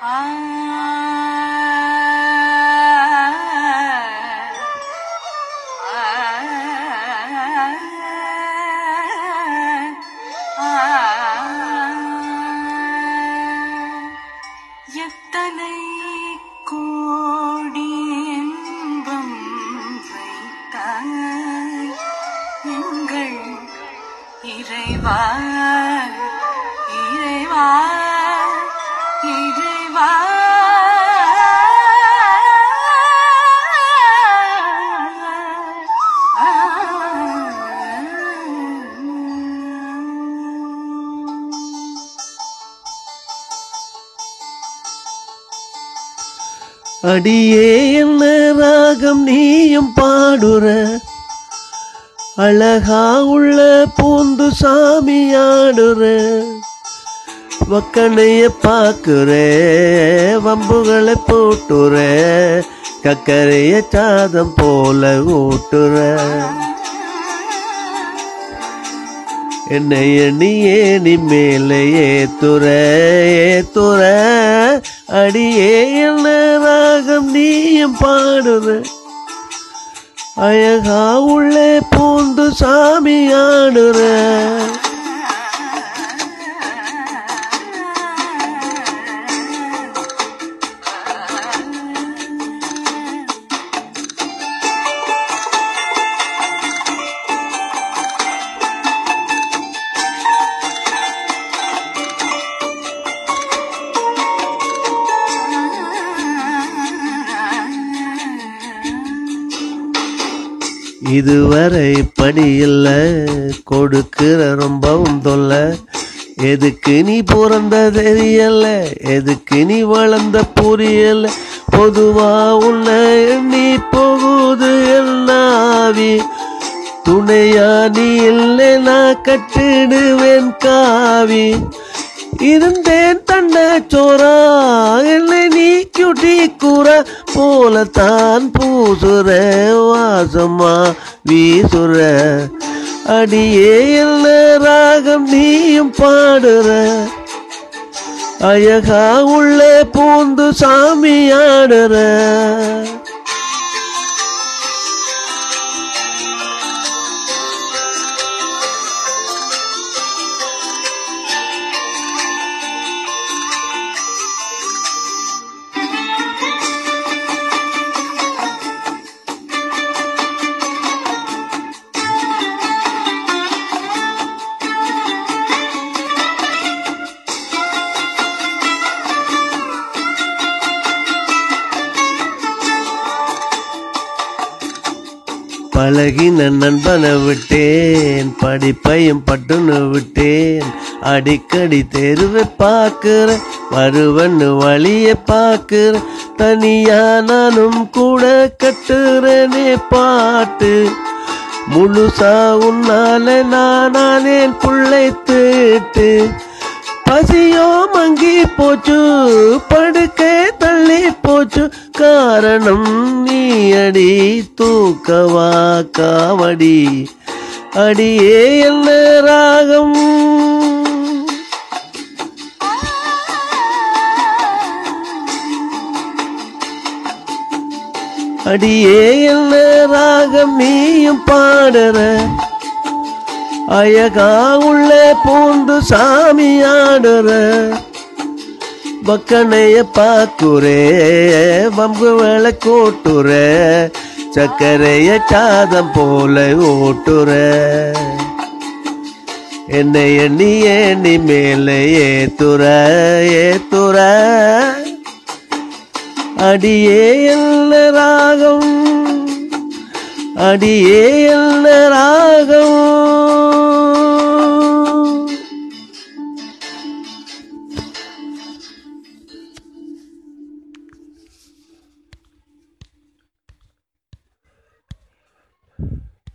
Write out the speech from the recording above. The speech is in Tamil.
எத்தனை கோடி இன்பம் வைத்தாய் எங்கள் இறைவா இறைவா இறைவா அடியே என்ன ராகம் நீயும் பாடுற அழகா உள்ள பூந்து சாமியாடுற வக்கனைய பாக்குற வம்புகளை போட்டுற கக்கரைய சாதம் போல ஊட்டுற என்னை எண்ணியே நீ மேலே ஏத்துற ஏத்துற அடியே என்ன ராகம் நீயும் பாடுற அழகா உள்ளே பூந்து சாமி ஆடுற இதுவரை படியில்ல கொடுக்கிற ரொம்பவும் தொல்ல எதுக்கு நீ பிறந்த தெரியல எதுக்கு நீ வளர்ந்த புரியல பொதுவா உன்னை எண்ணி போகுது என்னாவி துணையா நீ இல்லை நான் கட்டிடுவேன் காவி இருந்தேன் தன்ன சோரா என்னை நீ குட்டி கூற போலத்தான் பூசுற வாசமா வீசுற அடியே என்ன ராகம் நீயும் பாடுற அழகா உள்ளே பூந்து சாமி ஆடுற பழகின நண்பனை விட்டேன் படிப்பையும் பட்டுன்னு விட்டேன் அடிக்கடி தெருவை பார்க்கிற வருவன்னு வழிய பார்க்கிற தனியா நானும் கூட கட்டுறேனே பாட்டு முழுசா உன்னால நானானேன் புள்ளை தீட்டு பசியோ மங்கி போச்சு படுக்கை தள்ளி போச்சு காரணம் நீ அடி தூக்கவா காவடி அடியே என்ன ராகம் அடியே என்ன ராகம் நீயும் பாடுற அழகா உள்ளே பூந்து சாமி ஆடுற பக்கனைய பாக்குறே வம்பு வேலை கூட்டுற சக்கரைய சாதம் போல ஓட்டுற என்னை எண்ணி எண்ணி மேலே ஏத்துற ஏத்துற அடியே என்ன ராகம் அடியே என்ன ராகம்